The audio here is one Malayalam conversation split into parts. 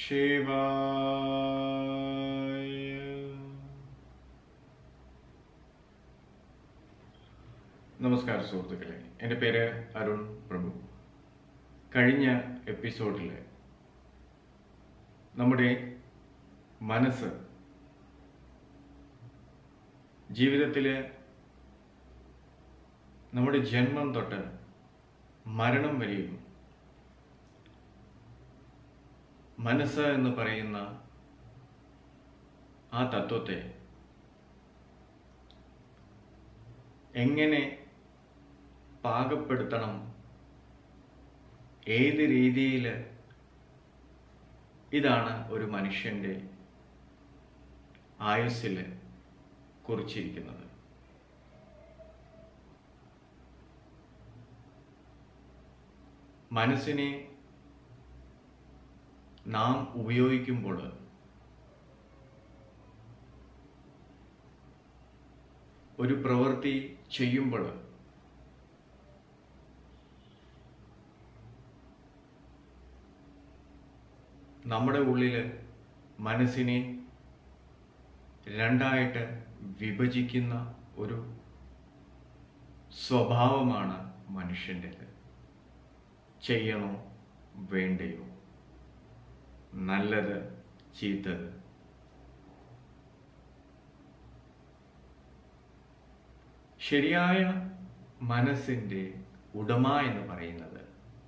ശിവായ നമസ്കാരം സുഹൃത്തുക്കളെ എൻ്റെ പേര് അരുൺ പ്രഭു കഴിഞ്ഞ എപ്പിസോഡിൽ നമ്മുടെ മനസ്സ് ജീവിതത്തിൽ നമ്മുടെ ജന്മം തൊട്ട് മരണം വരെയും മനസ്സ് എന്ന് പറയുന്ന ആ തത്വത്തെ എങ്ങനെ പാകപ്പെടുത്തണം ഏത് രീതിയിൽ ഇതാണ് ഒരു മനുഷ്യൻ്റെ ആയുസ്സിൽ കുറിച്ചിരിക്കുന്നത് മനസ്സിനെ നാം ഉപയോഗിക്കുമ്പോൾ ഒരു പ്രവൃത്തി ചെയ്യുമ്പോൾ നമ്മുടെ ഉള്ളിൽ മനസ്സിനെ രണ്ടായിട്ട് വിഭജിക്കുന്ന ഒരു സ്വഭാവമാണ് മനുഷ്യൻ്റെത് ചെയ്യണോ വേണ്ടയോ നല്ലത് ചീത്തത് ശരിയായ മനസ്സിൻ്റെ ഉടമ എന്ന് പറയുന്നത്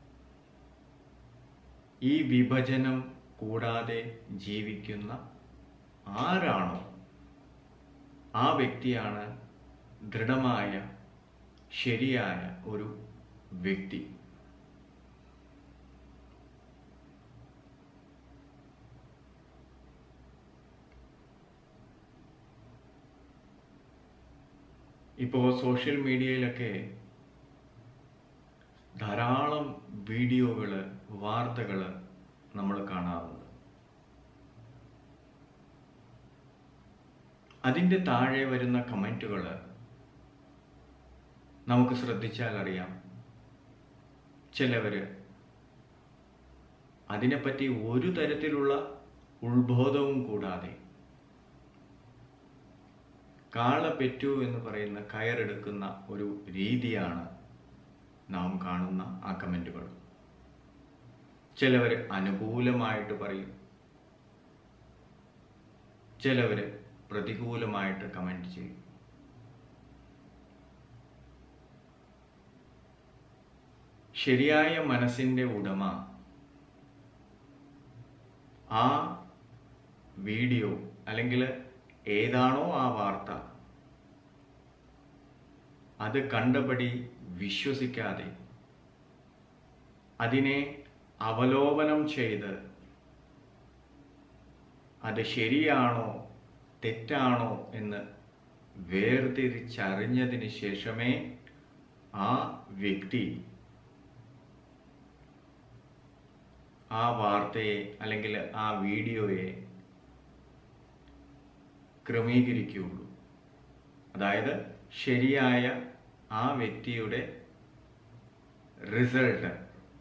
ഈ വിഭജനം കൂടാതെ ജീവിക്കുന്ന ആരാണോ ആ വ്യക്തിയാണ് ദൃഢമായ ശരിയായ ഒരു വ്യക്തി ഇപ്പോൾ സോഷ്യൽ മീഡിയയിലൊക്കെ ധാരാളം വീഡിയോകൾ വാർത്തകൾ നമ്മൾ കാണാറുണ്ട് അതിൻ്റെ താഴെ വരുന്ന കമൻറ്റുകൾ നമുക്ക് ശ്രദ്ധിച്ചാൽ അറിയാം ചിലവർ അതിനെപ്പറ്റി ഒരു തരത്തിലുള്ള ഉത്ബോധവും കൂടാതെ കാള പെറ്റു എന്ന് പറയുന്ന കയറെടുക്കുന്ന ഒരു രീതിയാണ് നാം കാണുന്ന ആ കമൻറ്റുകൾ ചിലവർ അനുകൂലമായിട്ട് പറയും ചിലവർ പ്രതികൂലമായിട്ട് കമൻറ്റ് ചെയ്യും ശരിയായ മനസ്സിൻ്റെ ഉടമ ആ വീഡിയോ അല്ലെങ്കിൽ ഏതാണോ ആ വാർത്ത അത് കണ്ടപടി വിശ്വസിക്കാതെ അതിനെ അവലോകനം ചെയ്ത് അത് ശരിയാണോ തെറ്റാണോ എന്ന് വേർതിരിച്ചറിഞ്ഞതിന് ശേഷമേ ആ വ്യക്തി ആ വാർത്തയെ അല്ലെങ്കിൽ ആ വീഡിയോയെ ക്രമീകരിക്കുകയുള്ളൂ അതായത് ശരിയായ ആ വ്യക്തിയുടെ റിസൾട്ട്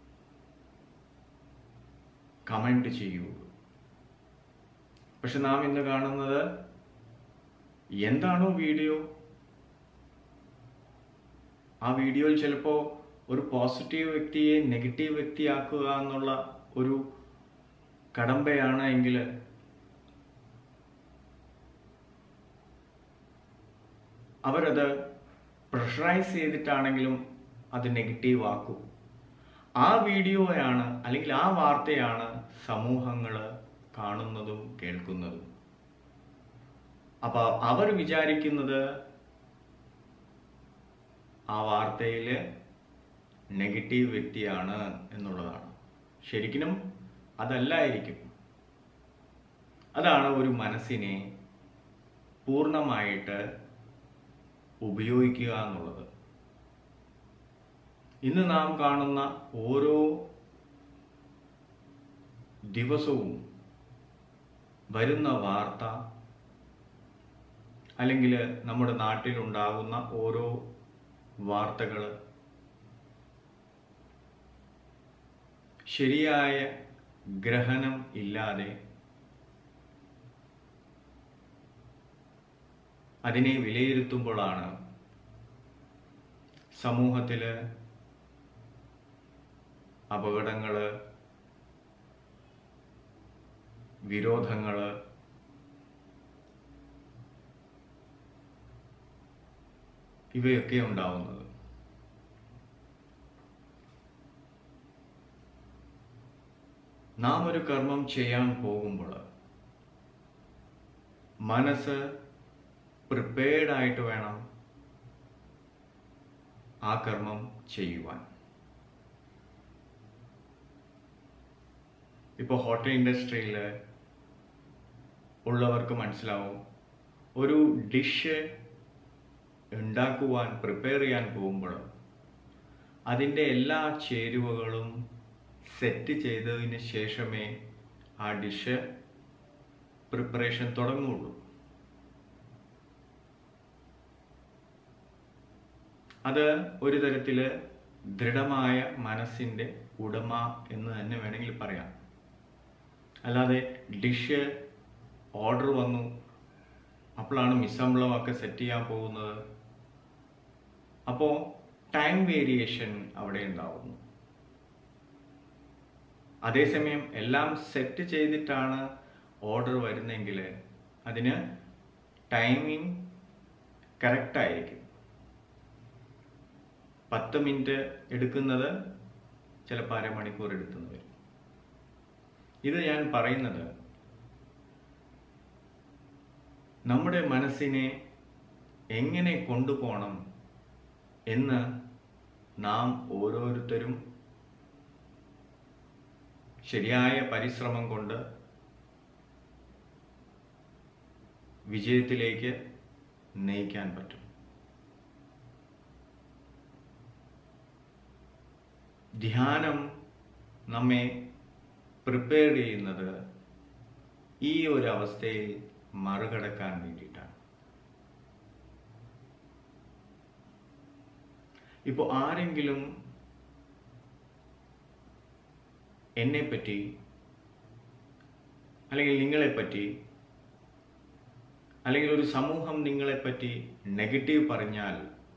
കമൻറ്റ് ചെയ്യുള്ളൂ പക്ഷെ നാം ഇന്ന് കാണുന്നത് എന്താണോ വീഡിയോ ആ വീഡിയോയിൽ ചിലപ്പോൾ ഒരു പോസിറ്റീവ് വ്യക്തിയെ നെഗറ്റീവ് വ്യക്തിയാക്കുക എന്നുള്ള ഒരു കടമ്പയാണ് എങ്കിൽ അവരത് പ്രഷറൈസ് ചെയ്തിട്ടാണെങ്കിലും അത് നെഗറ്റീവ് ആക്കും ആ വീഡിയോയാണ് അല്ലെങ്കിൽ ആ വാർത്തയാണ് സമൂഹങ്ങൾ കാണുന്നതും കേൾക്കുന്നതും അപ്പോൾ അവർ വിചാരിക്കുന്നത് ആ വാർത്തയിൽ നെഗറ്റീവ് വ്യക്തിയാണ് എന്നുള്ളതാണ് ശരിക്കും അതല്ലായിരിക്കും അതാണ് ഒരു മനസ്സിനെ പൂർണ്ണമായിട്ട് ഉപയോഗിക്കുക എന്നുള്ളത് ഇന്ന് നാം കാണുന്ന ഓരോ ദിവസവും വരുന്ന വാർത്ത അല്ലെങ്കിൽ നമ്മുടെ നാട്ടിലുണ്ടാകുന്ന ഓരോ വാർത്തകൾ ശരിയായ ഗ്രഹണം ഇല്ലാതെ അതിനെ വിലയിരുത്തുമ്പോഴാണ് സമൂഹത്തിൽ അപകടങ്ങൾ വിരോധങ്ങൾ ഇവയൊക്കെ ഉണ്ടാവുന്നത് നാം ഒരു കർമ്മം ചെയ്യാൻ പോകുമ്പോൾ മനസ്സ് പ്രിപ്പയർഡ് ആയിട്ട് വേണം ആ കർമ്മം ചെയ്യുവാൻ ഇപ്പോൾ ഹോട്ടൽ ഇൻഡസ്ട്രിയിൽ ഉള്ളവർക്ക് മനസ്സിലാവും ഒരു ഡിഷ് ഉണ്ടാക്കുവാൻ പ്രിപ്പയർ ചെയ്യാൻ പോകുമ്പോൾ അതിൻ്റെ എല്ലാ ചേരുവകളും സെറ്റ് ചെയ്തതിന് ശേഷമേ ആ ഡിഷ് പ്രിപ്പറേഷൻ തുടങ്ങുള്ളൂ അത് ഒരു തരത്തിൽ ദൃഢമായ മനസ്സിൻ്റെ ഉടമ എന്ന് തന്നെ വേണമെങ്കിൽ പറയാം അല്ലാതെ ഡിഷ് ഓർഡർ വന്നു അപ്പോഴാണ് മിസ്സംബളമൊക്കെ സെറ്റ് ചെയ്യാൻ പോകുന്നത് അപ്പോൾ ടൈം വേരിയേഷൻ അവിടെ ഉണ്ടാവുന്നു അതേസമയം എല്ലാം സെറ്റ് ചെയ്തിട്ടാണ് ഓർഡർ വരുന്നെങ്കിൽ അതിന് ടൈമിംഗ് കറക്റ്റായിരിക്കും പത്ത് മിനിറ്റ് എടുക്കുന്നത് ചിലപ്പോൾ അരമണിക്കൂർ എടുത്തെന്ന് വരും ഇത് ഞാൻ പറയുന്നത് നമ്മുടെ മനസ്സിനെ എങ്ങനെ കൊണ്ടുപോകണം എന്ന് നാം ഓരോരുത്തരും ശരിയായ പരിശ്രമം കൊണ്ട് വിജയത്തിലേക്ക് നയിക്കാൻ പറ്റും ധ്യാനം നമ്മെ പ്രിപ്പയർ ചെയ്യുന്നത് ഈ ഒരു അവസ്ഥയിൽ മറികടക്കാൻ വേണ്ടിയിട്ടാണ് ഇപ്പോൾ ആരെങ്കിലും എന്നെപ്പറ്റി അല്ലെങ്കിൽ നിങ്ങളെപ്പറ്റി അല്ലെങ്കിൽ ഒരു സമൂഹം നിങ്ങളെപ്പറ്റി നെഗറ്റീവ് പറഞ്ഞാൽ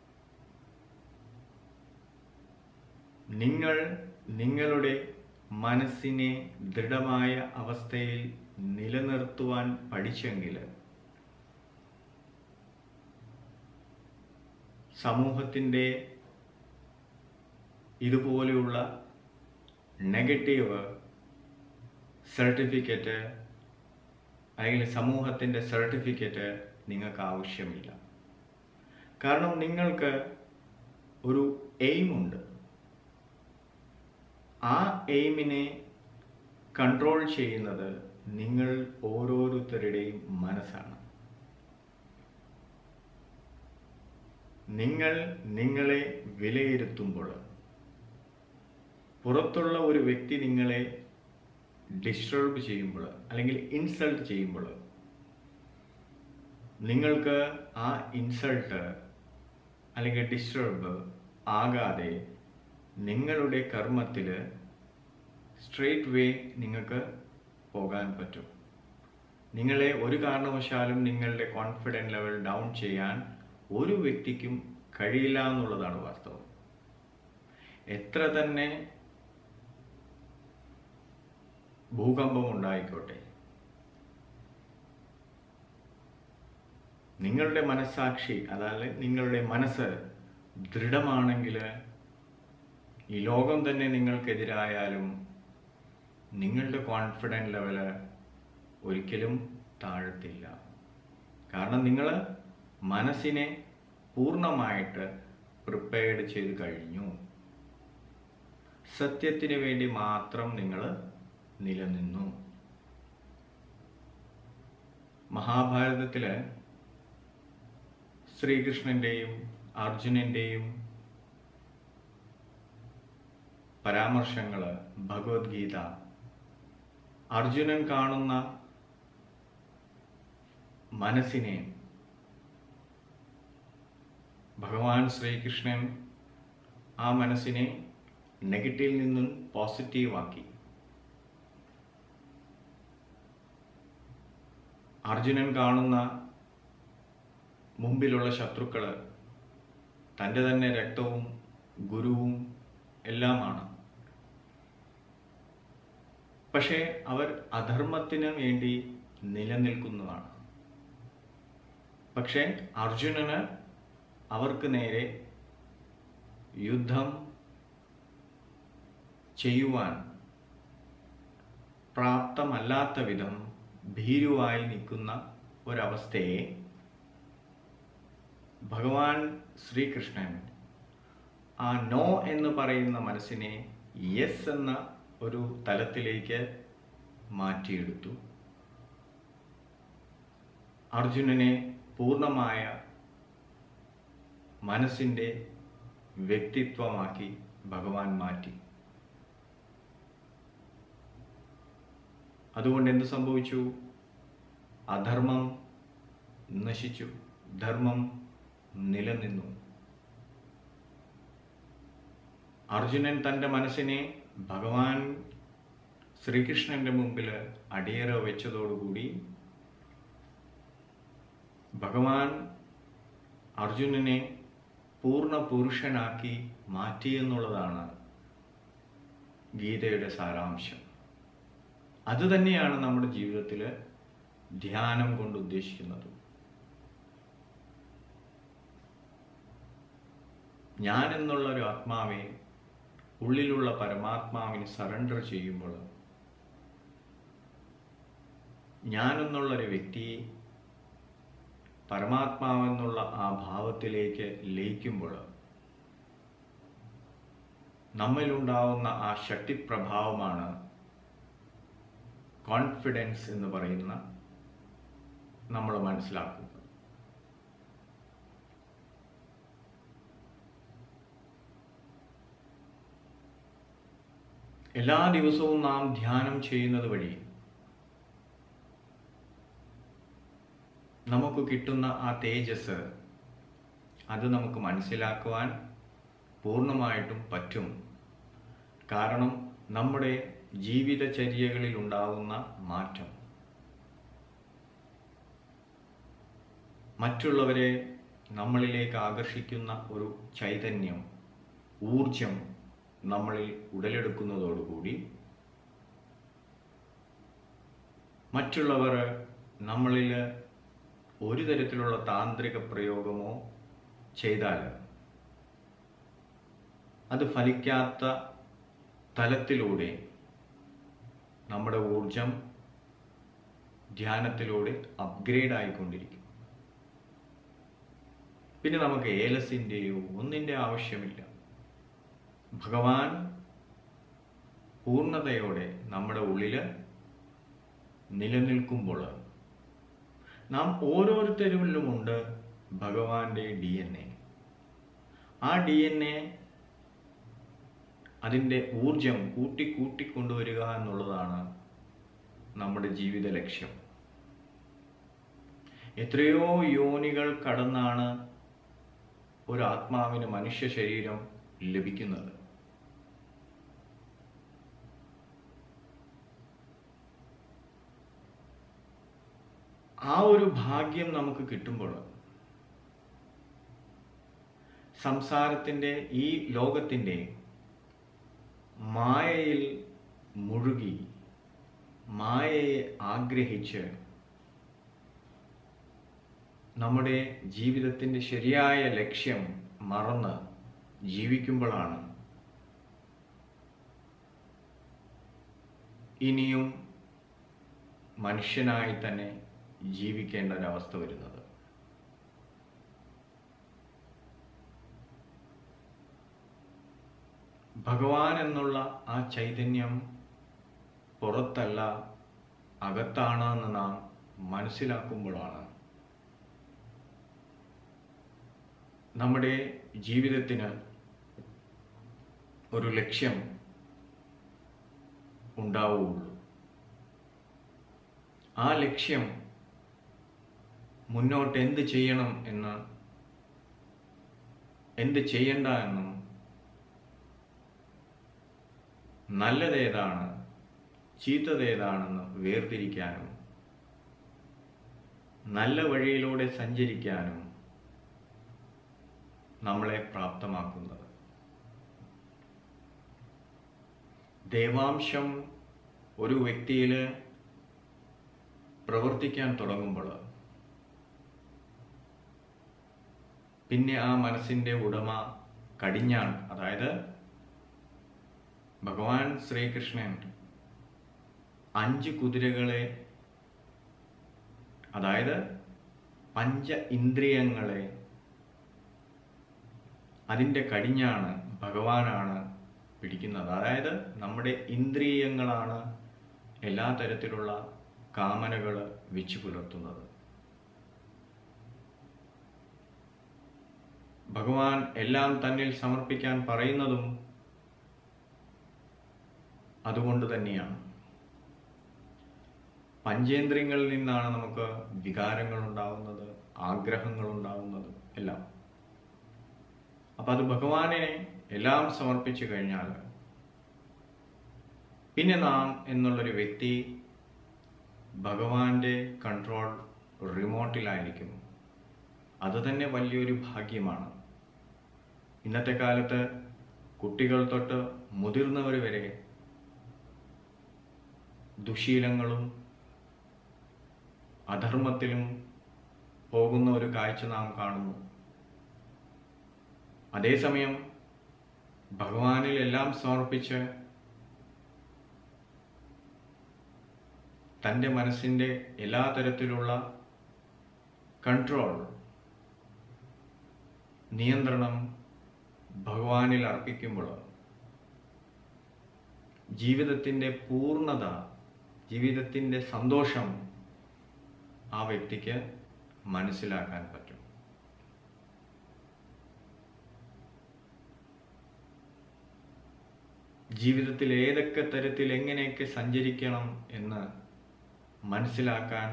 നിങ്ങൾ നിങ്ങളുടെ മനസ്സിനെ ദൃഢമായ അവസ്ഥയിൽ നിലനിർത്തുവാൻ പഠിച്ചെങ്കിൽ സമൂഹത്തിൻ്റെ ഇതുപോലെയുള്ള നെഗറ്റീവ് സർട്ടിഫിക്കറ്റ് അല്ലെങ്കിൽ സമൂഹത്തിൻ്റെ സർട്ടിഫിക്കറ്റ് നിങ്ങൾക്ക് ആവശ്യമില്ല കാരണം നിങ്ങൾക്ക് ഒരു എയിമുണ്ട് ആ എയിമിനെ കൺട്രോൾ ചെയ്യുന്നത് നിങ്ങൾ ഓരോരുത്തരുടെയും മനസ്സാണ് നിങ്ങൾ നിങ്ങളെ വിലയിരുത്തുമ്പോൾ പുറത്തുള്ള ഒരു വ്യക്തി നിങ്ങളെ ഡിസ്റ്റർബ് ചെയ്യുമ്പോൾ അല്ലെങ്കിൽ ഇൻസൾട്ട് ചെയ്യുമ്പോൾ നിങ്ങൾക്ക് ആ ഇൻസൾട്ട് അല്ലെങ്കിൽ ഡിസ്റ്റർബ് ആകാതെ നിങ്ങളുടെ കർമ്മത്തിൽ സ്ട്രെയിറ്റ് വേ നിങ്ങൾക്ക് പോകാൻ പറ്റും നിങ്ങളെ ഒരു കാരണവശാലും നിങ്ങളുടെ കോൺഫിഡൻറ്റ് ലെവൽ ഡൗൺ ചെയ്യാൻ ഒരു വ്യക്തിക്കും കഴിയില്ല എന്നുള്ളതാണ് വാസ്തവം എത്ര തന്നെ ഭൂകമ്പം ഉണ്ടായിക്കോട്ടെ നിങ്ങളുടെ മനസ്സാക്ഷി അതായത് നിങ്ങളുടെ മനസ്സ് ദൃഢമാണെങ്കിൽ ഈ ലോകം തന്നെ നിങ്ങൾക്കെതിരായാലും നിങ്ങളുടെ കോൺഫിഡൻറ്റ് ലെവല് ഒരിക്കലും താഴത്തില്ല കാരണം നിങ്ങൾ മനസ്സിനെ പൂർണ്ണമായിട്ട് പ്രിപ്പയർഡ് ചെയ്ത് കഴിഞ്ഞു സത്യത്തിന് വേണ്ടി മാത്രം നിങ്ങൾ നിലനിന്നു മഹാഭാരതത്തില് ശ്രീകൃഷ്ണന്റെയും അർജുനന്റെയും പരാമർശങ്ങൾ ഭഗവത്ഗീത അർജുനൻ കാണുന്ന മനസ്സിനെ ഭഗവാൻ ശ്രീകൃഷ്ണൻ ആ മനസ്സിനെ നെഗറ്റീവിൽ നിന്നും പോസിറ്റീവാക്കി അർജുനൻ കാണുന്ന മുമ്പിലുള്ള ശത്രുക്കള് തൻ്റെ തന്നെ രക്തവും ഗുരുവും എല്ലാമാണ് പക്ഷേ അവർ അധർമ്മത്തിന് വേണ്ടി നിലനിൽക്കുന്നതാണ് പക്ഷേ അർജുനന് അവർക്ക് നേരെ യുദ്ധം ചെയ്യുവാൻ പ്രാപ്തമല്ലാത്ത വിധം ഭീരുവായി നിൽക്കുന്ന ഒരവസ്ഥയെ ഭഗവാൻ ശ്രീകൃഷ്ണൻ ആ നോ എന്ന് പറയുന്ന മനസ്സിനെ യെസ് എന്ന ഒരു തലത്തിലേക്ക് മാറ്റിയെടുത്തു അർജുനനെ പൂർണ്ണമായ മനസ്സിൻ്റെ വ്യക്തിത്വമാക്കി ഭഗവാൻ മാറ്റി അതുകൊണ്ട് എന്ത് സംഭവിച്ചു അധർമ്മം നശിച്ചു ധർമ്മം നിലനിന്നു അർജുനൻ തൻ്റെ മനസ്സിനെ ഭഗവാൻ ശ്രീകൃഷ്ണന്റെ മുമ്പിൽ അടിയറ വെച്ചതോടുകൂടി ഭഗവാൻ അർജുനനെ പൂർണ്ണ പുരുഷനാക്കി മാറ്റിയെന്നുള്ളതാണ് ഗീതയുടെ സാരാംശം അതുതന്നെയാണ് നമ്മുടെ ജീവിതത്തിൽ ധ്യാനം കൊണ്ട് ഉദ്ദേശിക്കുന്നത് ഞാൻ എന്നുള്ള ഒരു ആത്മാവെ ഉള്ളിലുള്ള പരമാത്മാവിന് സറണ്ടർ ചെയ്യുമ്പോൾ ഞാൻ എന്നുള്ളൊരു വ്യക്തിയെ പരമാത്മാവെന്നുള്ള ആ ഭാവത്തിലേക്ക് ലയിക്കുമ്പോൾ നമ്മിലുണ്ടാവുന്ന ആ ശക്തിപ്രഭാവമാണ് കോൺഫിഡൻസ് എന്ന് പറയുന്ന നമ്മൾ മനസ്സിലാക്കുക എല്ലാ ദിവസവും നാം ധ്യാനം ചെയ്യുന്നത് വഴി നമുക്ക് കിട്ടുന്ന ആ തേജസ് അത് നമുക്ക് മനസ്സിലാക്കുവാൻ പൂർണ്ണമായിട്ടും പറ്റും കാരണം നമ്മുടെ ജീവിതചര്യകളിൽ ഉണ്ടാകുന്ന മാറ്റം മറ്റുള്ളവരെ നമ്മളിലേക്ക് ആകർഷിക്കുന്ന ഒരു ചൈതന്യം ഊർജം നമ്മളിൽ ഉടലെടുക്കുന്നതോടുകൂടി മറ്റുള്ളവർ നമ്മളിൽ ഒരു തരത്തിലുള്ള താന്ത്രിക പ്രയോഗമോ ചെയ്താൽ അത് ഫലിക്കാത്ത തലത്തിലൂടെ നമ്മുടെ ഊർജം ധ്യാനത്തിലൂടെ അപ്ഗ്രേഡ് ആയിക്കൊണ്ടിരിക്കും പിന്നെ നമുക്ക് ഏലസിൻ്റെയോ ഒന്നിൻ്റെ ആവശ്യമില്ല ഭഗവാൻ പൂർണ്ണതയോടെ നമ്മുടെ ഉള്ളിൽ നിലനിൽക്കുമ്പോൾ നാം ഓരോരുത്തരിലുമുണ്ട് ഭഗവാന്റെ ഡി എൻ എ ആ ഡി എൻ എ അതിൻ്റെ ഊർജം കൂട്ടി കൂട്ടിക്കൊണ്ടുവരിക എന്നുള്ളതാണ് നമ്മുടെ ജീവിത ലക്ഷ്യം എത്രയോ യോനികൾ കടന്നാണ് ഒരു ആത്മാവിന് മനുഷ്യ ശരീരം ലഭിക്കുന്നത് ആ ഒരു ഭാഗ്യം നമുക്ക് കിട്ടുമ്പോൾ സംസാരത്തിൻ്റെ ഈ ലോകത്തിൻ്റെ മായയിൽ മുഴുകി മായയെ ആഗ്രഹിച്ച് നമ്മുടെ ജീവിതത്തിൻ്റെ ശരിയായ ലക്ഷ്യം മറന്ന് ജീവിക്കുമ്പോഴാണ് ഇനിയും മനുഷ്യനായി തന്നെ ജീവിക്കേണ്ട ഒരവസ്ഥ വരുന്നത് ഭഗവാൻ എന്നുള്ള ആ ചൈതന്യം പുറത്തല്ല അകത്താണ് എന്ന് നാം മനസ്സിലാക്കുമ്പോഴാണ് നമ്മുടെ ജീവിതത്തിന് ഒരു ലക്ഷ്യം ഉണ്ടാവുകയുള്ളൂ ആ ലക്ഷ്യം മുന്നോട്ട് എന്ത് ചെയ്യണം എന്ന് എന്ത് ചെയ്യണ്ട എന്നും നല്ലതേതാണ് ചീത്തതേതാണെന്ന് വേർതിരിക്കാനും നല്ല വഴിയിലൂടെ സഞ്ചരിക്കാനും നമ്മളെ പ്രാപ്തമാക്കുന്നത് ദൈവാംശം ഒരു വ്യക്തിയിൽ പ്രവർത്തിക്കാൻ തുടങ്ങുമ്പോൾ പിന്നെ ആ മനസ്സിൻ്റെ ഉടമ കടിഞ്ഞാൺ അതായത് ഭഗവാൻ ശ്രീകൃഷ്ണൻ അഞ്ച് കുതിരകളെ അതായത് പഞ്ച ഇന്ദ്രിയങ്ങളെ അതിൻ്റെ കടിഞ്ഞാണ് ഭഗവാനാണ് പിടിക്കുന്നത് അതായത് നമ്മുടെ ഇന്ദ്രിയങ്ങളാണ് എല്ലാ തരത്തിലുള്ള കാമനകൾ വെച്ചു പുലർത്തുന്നത് ഭഗവാൻ എല്ലാം തന്നിൽ സമർപ്പിക്കാൻ പറയുന്നതും അതുകൊണ്ട് തന്നെയാണ് പഞ്ചേന്ദ്രിയങ്ങളിൽ നിന്നാണ് നമുക്ക് വികാരങ്ങൾ ഉണ്ടാവുന്നത് ആഗ്രഹങ്ങൾ ഉണ്ടാവുന്നത് എല്ലാം അപ്പൊ അത് ഭഗവാനെ എല്ലാം സമർപ്പിച്ചു കഴിഞ്ഞാൽ പിന്നെ നാം എന്നുള്ളൊരു വ്യക്തി ഭഗവാന്റെ കൺട്രോൾ റിമോട്ടിലായിരിക്കും അത് തന്നെ വലിയൊരു ഭാഗ്യമാണ് ഇന്നത്തെ കാലത്ത് കുട്ടികൾ തൊട്ട് മുതിർന്നവർ വരെ ദുശീലങ്ങളും അധർമ്മത്തിലും പോകുന്ന ഒരു കാഴ്ച നാം കാണുന്നു അതേസമയം ഭഗവാനിൽ എല്ലാം സമർപ്പിച്ച് തൻ്റെ മനസ്സിൻ്റെ എല്ലാ തരത്തിലുള്ള കൺട്രോൾ നിയന്ത്രണം ഭഗവാനിൽ അർപ്പിക്കുമ്പോൾ ജീവിതത്തിൻ്റെ പൂർണ്ണത ജീവിതത്തിൻ്റെ സന്തോഷം ആ വ്യക്തിക്ക് മനസ്സിലാക്കാൻ പറ്റും ജീവിതത്തിൽ ഏതൊക്കെ തരത്തിൽ എങ്ങനെയൊക്കെ സഞ്ചരിക്കണം എന്ന് മനസ്സിലാക്കാൻ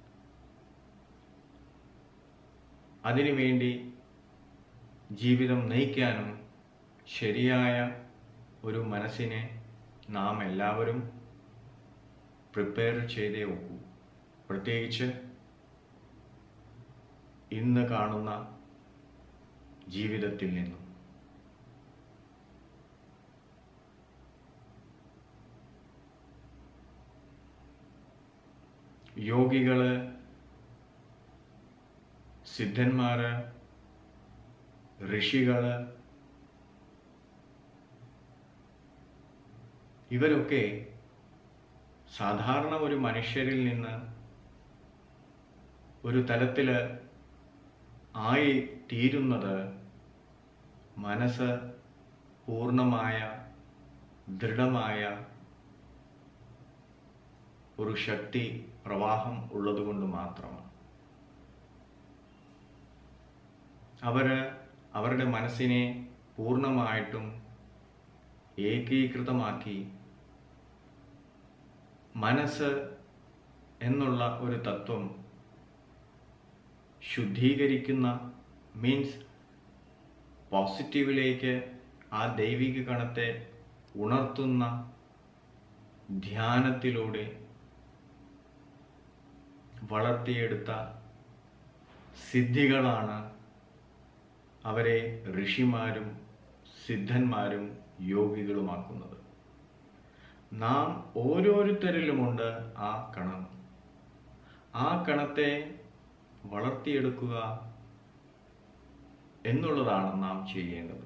അതിനുവേണ്ടി ജീവിതം നയിക്കാനും ശരിയായ ഒരു മനസ്സിനെ നാം എല്ലാവരും പ്രിപ്പയർ ചെയ്തേ ഒക്കൂ പ്രത്യേകിച്ച് ഇന്ന് കാണുന്ന ജീവിതത്തിൽ നിന്നും യോഗികള് സിദ്ധന്മാര് ഋഷികള് ഇവരൊക്കെ സാധാരണ ഒരു മനുഷ്യരിൽ നിന്ന് ഒരു തലത്തില് ആയി തീരുന്നത് മനസ്സ് പൂർണ്ണമായ ദൃഢമായ ഒരു ശക്തി പ്രവാഹം ഉള്ളതുകൊണ്ട് മാത്രമാണ് അവര് അവരുടെ മനസ്സിനെ പൂർണ്ണമായിട്ടും ഏകീകൃതമാക്കി മനസ്സ് എന്നുള്ള ഒരു തത്വം ശുദ്ധീകരിക്കുന്ന മീൻസ് പോസിറ്റീവിലേക്ക് ആ ദൈവിക കണത്തെ ഉണർത്തുന്ന ധ്യാനത്തിലൂടെ വളർത്തിയെടുത്ത സിദ്ധികളാണ് അവരെ ഋഷിമാരും സിദ്ധന്മാരും യോഗികളുമാക്കുന്നത് നാം ഓരോരുത്തരിലുമുണ്ട് ആ കണം ആ കണത്തെ വളർത്തിയെടുക്കുക എന്നുള്ളതാണ് നാം ചെയ്യേണ്ടത്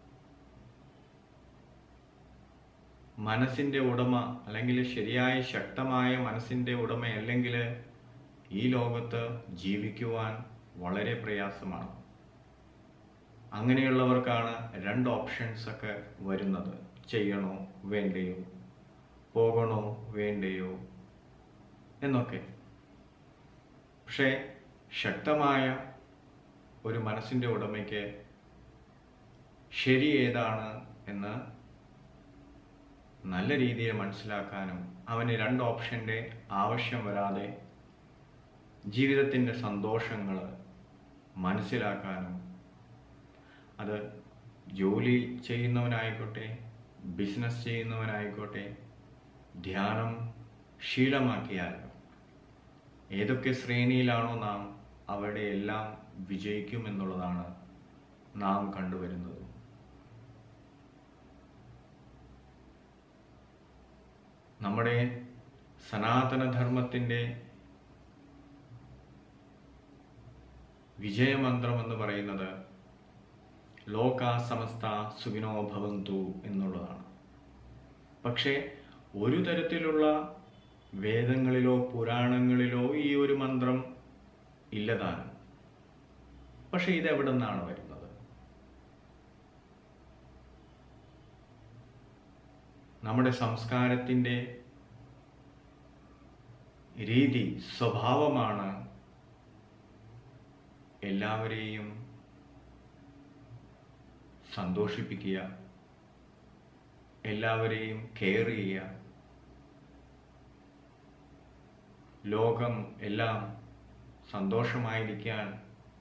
മനസ്സിന്റെ ഉടമ അല്ലെങ്കിൽ ശരിയായ ശക്തമായ മനസ്സിന്റെ ഉടമ അല്ലെങ്കിൽ ഈ ലോകത്ത് ജീവിക്കുവാൻ വളരെ പ്രയാസമാണ് അങ്ങനെയുള്ളവർക്കാണ് രണ്ട് ഓപ്ഷൻസ് ഒക്കെ വരുന്നത് ചെയ്യണോ വേണ്ടയോ പോകണോ വേണ്ടയോ എന്നൊക്കെ പക്ഷേ ശക്തമായ ഒരു മനസ്സിന്റെ ഉടമയ്ക്ക് ശരി ഏതാണ് എന്ന് നല്ല രീതിയിൽ മനസ്സിലാക്കാനും അവന് രണ്ട് ഓപ്ഷന്റെ ആവശ്യം വരാതെ ജീവിതത്തിൻ്റെ സന്തോഷങ്ങൾ മനസ്സിലാക്കാനും അത് ജോലി ചെയ്യുന്നവനായിക്കോട്ടെ ബിസിനസ് ചെയ്യുന്നവനായിക്കോട്ടെ ധ്യാനം ശീലമാക്കിയാൽ ഏതൊക്കെ ശ്രേണിയിലാണോ നാം അവിടെ എല്ലാം വിജയിക്കുമെന്നുള്ളതാണ് നാം കണ്ടുവരുന്നത് നമ്മുടെ സനാതനധർമ്മത്തിൻ്റെ വിജയമന്ത്രം എന്ന് പറയുന്നത് ലോക സമസ്ത സുഖിനോ ഭവന്തു എന്നുള്ളതാണ് പക്ഷേ ഒരു തരത്തിലുള്ള വേദങ്ങളിലോ പുരാണങ്ങളിലോ ഈ ഒരു മന്ത്രം ഇല്ലതാനും പക്ഷെ ഇത് എവിടെ നിന്നാണ് വരുന്നത് നമ്മുടെ സംസ്കാരത്തിൻ്റെ രീതി സ്വഭാവമാണ് എല്ലാവരെയും സന്തോഷിപ്പിക്കുക എല്ലാവരെയും കെയർ ചെയ്യുക ലോകം എല്ലാം സന്തോഷമായിരിക്കാൻ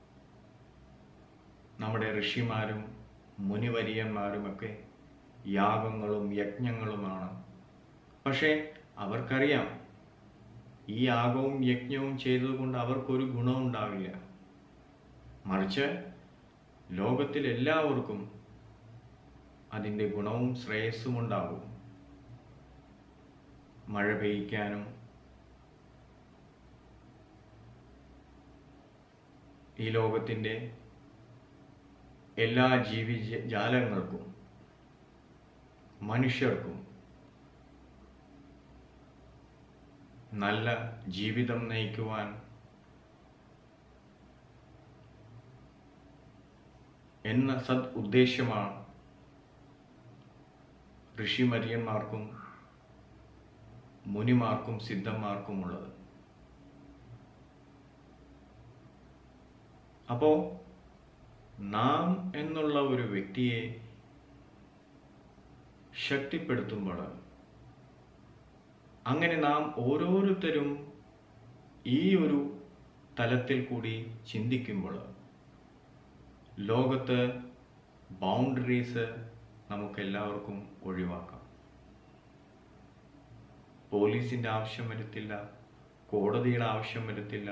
നമ്മുടെ ഋഷിമാരും മുനിവര്യന്മാരുമൊക്കെ യാഗങ്ങളും യജ്ഞങ്ങളുമാണ് പക്ഷേ അവർക്കറിയാം ഈ യാഗവും യജ്ഞവും ചെയ്തതുകൊണ്ട് അവർക്കൊരു ഗുണവും ഉണ്ടാവില്ല മറിച്ച് ലോകത്തിൽ എല്ലാവർക്കും അതിൻ്റെ ഗുണവും ശ്രേയസ്സും ഉണ്ടാകും മഴ പെയ്യ്ക്കാനും ഈ ലോകത്തിൻ്റെ എല്ലാ ജീവി ജാലങ്ങൾക്കും മനുഷ്യർക്കും നല്ല ജീവിതം നയിക്കുവാൻ എന്ന സദ് ഉദ്ദേശ്യമാണ് ഋഷിമര്യന്മാർക്കും മുനിമാർക്കും സിദ്ധന്മാർക്കും ഉള്ളത് അപ്പോ നാം എന്നുള്ള ഒരു വ്യക്തിയെ ശക്തിപ്പെടുത്തുമ്പോൾ അങ്ങനെ നാം ഓരോരുത്തരും ഈ ഒരു തലത്തിൽ കൂടി ചിന്തിക്കുമ്പോൾ ലോകത്ത് ബൗണ്ടറീസ് നമുക്ക് എല്ലാവർക്കും ഒഴിവാക്കാം പോലീസിന്റെ ആവശ്യം വരത്തില്ല കോടതിയുടെ ആവശ്യം വരത്തില്ല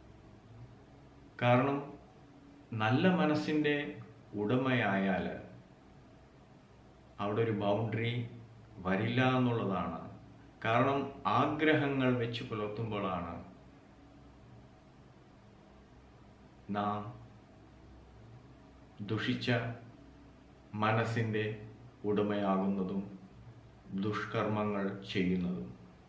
കാരണം നല്ല മനസ്സിന്റെ ഉടമയായാൽ അവിടെ ഒരു ബൗണ്ടറി വരില്ല എന്നുള്ളതാണ് കാരണം ആഗ്രഹങ്ങൾ വെച്ച് പുലർത്തുമ്പോഴാണ് നാം ദുഷിച്ച മനസ്സിൻ്റെ ഉടമയാകുന്നതും ദുഷ്കർമ്മങ്ങൾ ചെയ്യുന്നതും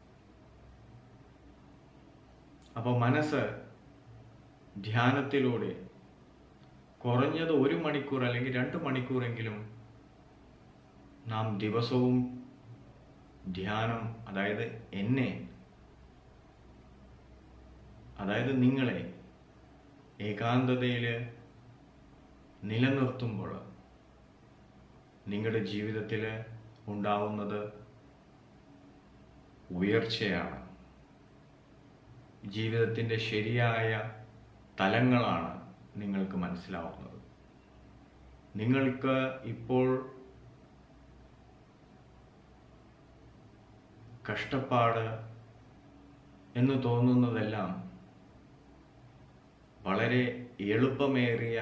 അപ്പോൾ മനസ്സ് ധ്യാനത്തിലൂടെ കുറഞ്ഞത് ഒരു മണിക്കൂർ അല്ലെങ്കിൽ രണ്ട് മണിക്കൂറെങ്കിലും നാം ദിവസവും ധ്യാനം അതായത് എന്നെ അതായത് നിങ്ങളെ ഏകാന്തതയിൽ നിലനിർത്തുമ്പോൾ നിങ്ങളുടെ ജീവിതത്തിൽ ഉണ്ടാവുന്നത് ഉയർച്ചയാണ് ജീവിതത്തിൻ്റെ ശരിയായ തലങ്ങളാണ് നിങ്ങൾക്ക് മനസ്സിലാവുന്നത് നിങ്ങൾക്ക് ഇപ്പോൾ കഷ്ടപ്പാട് എന്ന് തോന്നുന്നതെല്ലാം വളരെ എളുപ്പമേറിയ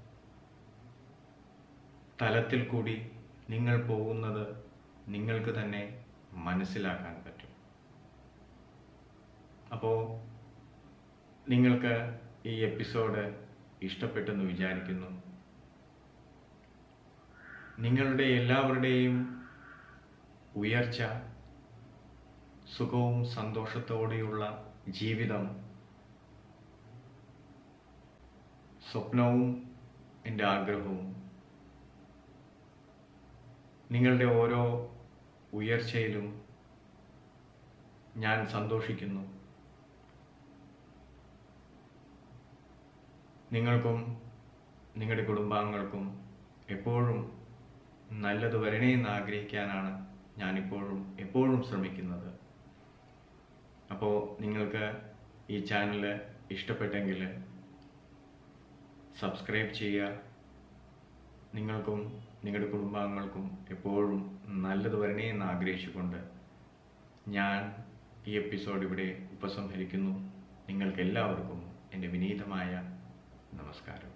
തലത്തിൽ കൂടി നിങ്ങൾ പോകുന്നത് നിങ്ങൾക്ക് തന്നെ മനസ്സിലാക്കാൻ പറ്റും അപ്പോൾ നിങ്ങൾക്ക് ഈ എപ്പിസോഡ് ഇഷ്ടപ്പെട്ടെന്ന് വിചാരിക്കുന്നു നിങ്ങളുടെ എല്ലാവരുടെയും ഉയർച്ച സുഖവും സന്തോഷത്തോടെയുള്ള ജീവിതം സ്വപ്നവും എൻ്റെ ആഗ്രഹവും നിങ്ങളുടെ ഓരോ ഉയർച്ചയിലും ഞാൻ സന്തോഷിക്കുന്നു നിങ്ങൾക്കും നിങ്ങളുടെ കുടുംബാംഗങ്ങൾക്കും എപ്പോഴും നല്ലത് വരണേ എന്ന് ആഗ്രഹിക്കാനാണ് ഞാനിപ്പോഴും എപ്പോഴും ശ്രമിക്കുന്നത് അപ്പോൾ നിങ്ങൾക്ക് ഈ ചാനൽ ഇഷ്ടപ്പെട്ടെങ്കിൽ സബ്സ്ക്രൈബ് ചെയ്യുക നിങ്ങൾക്കും നിങ്ങളുടെ കുടുംബാംഗങ്ങൾക്കും എപ്പോഴും നല്ലത് വരണേ എന്ന് ആഗ്രഹിച്ചുകൊണ്ട് ഞാൻ ഈ എപ്പിസോഡ് ഇവിടെ ഉപസംഹരിക്കുന്നു നിങ്ങൾക്ക് എല്ലാവർക്കും എൻ്റെ വിനീതമായ നമസ്കാരം